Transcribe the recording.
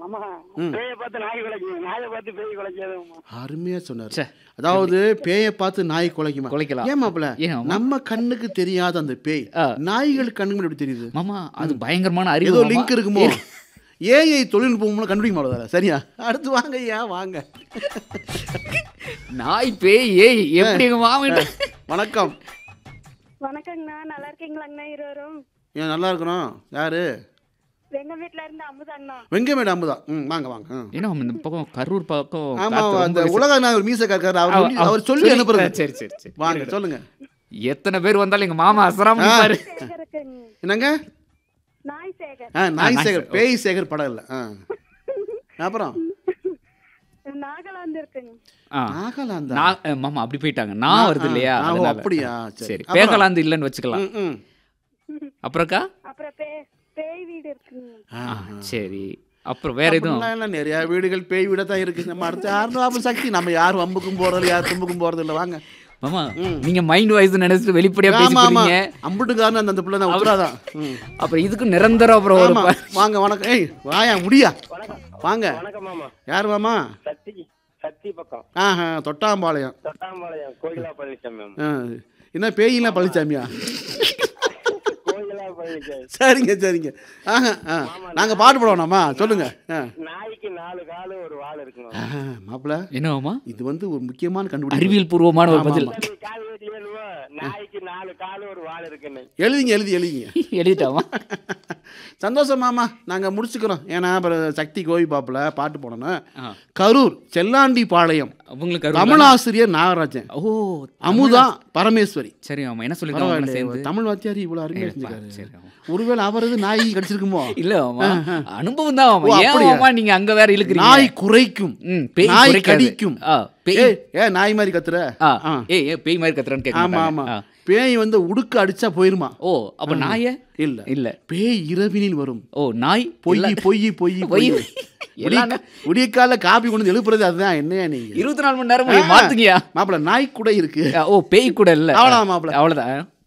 மாமா பேயை பார்த்து நாய் குலைக்குது நாயை பார்த்து பேய் குலைக்காது மாமா அருமையா சொன்னார் ச்சே. அதாவது பேயை பார்த்து நாய் குலைக்குமா குலைக்கலாம். ஏன் மாப்பிள ஏன் மாமா? நம்ம கண்ணுக்கு தெரியாத அந்த பேய் ஆ. நாய்கள் கண்ணுக்கு முன்னாடி எப்படி தெரியுது மாமா அது பயங்கரமான அறிவு ஏதோ மாமா. லிங்க் இருக்குமோ ஏஐ தொழில்நுட்பம் மூலம் கண்டுபிடிக்க மாட்டதா சரியா அடுத்து வாங்க ஐயா வாங்க நாய் பேய் ஏய் எப்படி எங்க மாமன் வணக்கம் வணக்கங்கண்ணா நல்லா இருக்கீங்களாங்கண்ணா இருவரும் ஏன் நல்லா இருக்கிறோம் யாரு எங்க வீட்ல இருந்து அமுதாங்கண்ணா வெங்கமேடு அம்புதா ம் வாங்க வாங்க ம். ஏன்னா இந்த பக்கம் கரூர் பக்கம் ஆமா காத்து ரொம்ப அந்த வீசு- உலக நாயகர் மீச இருக்காரு அவர் அவ- சொல்லி- அவ- அவர் சொல்லி அனுப்புறது சரி சரி சரி வாங்க சொல்லுங்க எத்தனை பேர் வந்தாலும் எங்க மாமா அசராம ஆ. நிப்பாரு. சேகருக்குங்க என்னங்க நாய் சேகர் ஆ நாய் நாய் சேகர் சேகர். பேய் சேகர் படம் இல்லை ஆ அப்புறம் நாகாலாந்து இருக்குங்க ஆ. நாகாலாந்தா நான் அஹ், மாமா அப்படி போயிட்டாங்க நான் வருது ஆ, இல்லையா ஆ, ஓ, அதனால. அப்படியா? சரி. சரி அப்புறம்? பேகலாந்து இல்லைன்னு வச்சுக்கலாம் ம், ம். அப்புறம்க்கா அப்புறம் பே பேய் வீடு இருக்குங்க ஆ, ஆ, சரி அப்புறம் வேற எதுவும் அப்படிலாம் எல்லாம் நிறைய வீடுகள் பேய் வீட தான் இருக்கு நம்ம அடுத்து யாரும் அப்ப சக்தி நம்ம யாரும் வம்புக்கும் போறது யார் தும்புக்கும் போறது இல்லை வாங்க மாமா நீங்க மைண்ட் வாய்ஸ் நினைச்சிட்டு வெளிப்படையா ஆமா ஆமா பேசிக்கிறீங்க அம்புட்டுக்காரன் அந்த அந்த பிள்ளை தான் உத்தராதான் ம். அப்புறம் இதுக்கு நிரந்தரம் அப்புறம் ஒரு ஆமா ப- வாங்க வணக்கம் ஏய் வாயா முடியா வணக்கம் வாங்க வணக்கம் மாமா யார் மாமா சக்தி சக்தி பக்கம் ஆஹா தொட்டாம்பாளையம் தொட்டாம்பாளையம் கோயிலா பழனிசாமி மாமா ஆ. என்ன பேயிலாம் பழனிசாமியா கோயிலா பழனிசாமி சரிங்க சரிங்க ஆஹா ஆ நாங்கள் பாட்டு போடுவோம்மா சொல்லுங்க ஆ நாய்க்கு நாலு காலு ஒரு வால் இருக்கு மாமா ஆஹா, மாப்பிள என்ன மாமா இது வந்து ஒரு முக்கியமான கண்டுபிடிப்பு அறிவியல் பூர்வமான ஒரு ஆமா, பதில் ஆமா. நீ கால் வீட்டுல எழுவா நாய்க்கு நாலு காலு ஒரு வால் இருக்குன்னு எழுதிங்க எழுதி எழுதிங்க எழுதிட்டாமா சந்தோஷம் மாமா நாங்கள் முடிச்சுக்கிறோம் ஏன்னா அப்புறம் சக்தி கோவி பாப்பில் பாட்டு போனோன்னா ஆ. கரூர் செல்லாண்டி பாளையம் அவங்களுக்கு அருள் தமிழாசிரியர் நாகராஜன் ஓ அமுதா பரமேஸ்வரி சரி ஆமா என்ன சொல்லிருக்காங்க பரவாயில்ல சேர்ந்து தமிழ் வாத்தியார் இவ்வளோ அருமையாக ஏய், பா, செஞ்சுருக்காரு சரி, ஆமா. ஒருவேளை அவரது நாய் கடிச்சிருக்குமோ இல்ல மாமா அனுபவம் தான் மாமா ஓ, ஏன் அப்படியா? மாமா நீங்க அங்க வேற இழுக்கிறீங்க நாய் குறைக்கும் ம், பேய் நாய் குறைக்காது. கடிக்கும் ஆ, பேய் ஏய், ஏன் நாய் மாதிரி கத்துற ஆ, ஆ. ஏய் ஏய், பேய் மாதிரி கத்துறான்னு கேட்க ஆமா ஆமா மாட்டாங்க. ஆ. பேய் வந்து உடுக்கு அடிச்சா போயிருமா ஓ அப்ப நாய இல்ல இல்ல பேய் இரவினில் வரும் ஓ நாய் பொய் இல்ல. பொய் பொய் பொய். பொய் எல்லாம் விடிய கால காப்பி கொண்டு வந்து எழுப்புறது அதுதான் என்னையா நீங்க இருபத்தி நாலு மணி நேரம் மாத்துங்கயா மாப்பிள நாய் கூட இருக்கு ஓ பேய் கூட இல்ல அவ்வளவுதான் மாப்பிள. அவ்வளவுதான்